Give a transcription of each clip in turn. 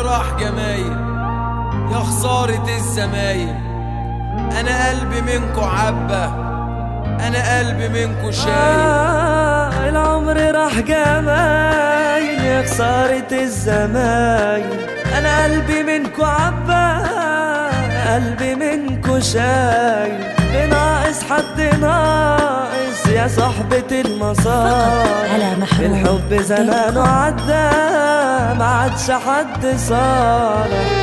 راح جمايل يا خسارة الزمايل أنا قلبي منكو عبة أنا قلبي منكو شايل آه العمر راح جمايل يا خسارة الزمايل أنا قلبي منكو عبا قلبي منكو شايل بناقص حد ناقص يا صاحبة المصايب على محروم الحب زمانه عدى ما عادش حد صالح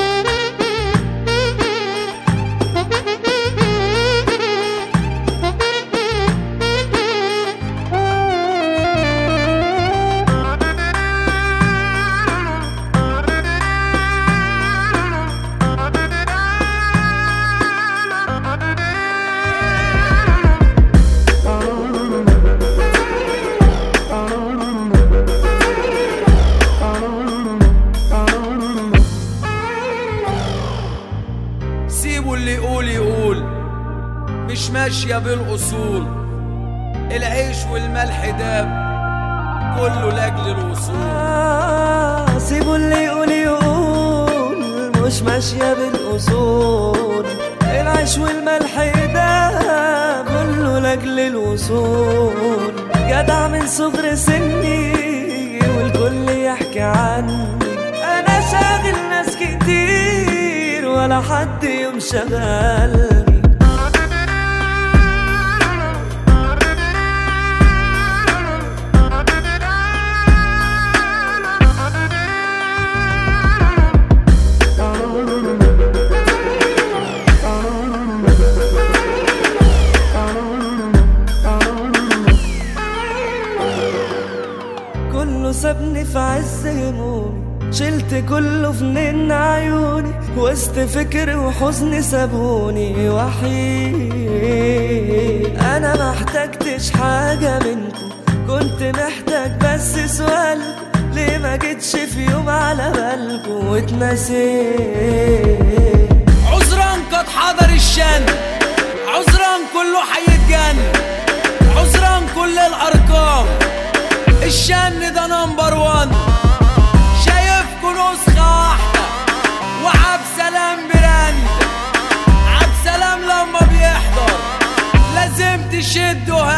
سيبوا اللي يقول يقول مش ماشية بالأصول العيش والملح داب كله لأجل الوصول آه سيبوا اللي يقول يقول مش ماشية بالأصول العيش والملح ده كله لأجل الوصول جدع من صغر سني والكل يحكي عني أنا شاغل ناس كتير ولا حد يوم شغلني كله سابني في عز همومي شلت كله في نين عيوني وسط فكر وحزن سابوني وحيد انا ما احتجتش حاجة منكم كنت محتاج بس سؤالكم ليه ما جيتش في يوم على بالكم واتنسيت عذرا قد حضر الشن عذرا كله حيتجن عذرا كل الأرقام الشن ده نمبر وان شايفكوا نسخة واحدة وعب سلام براند عب سلام لما بيحضر لازم تشدوا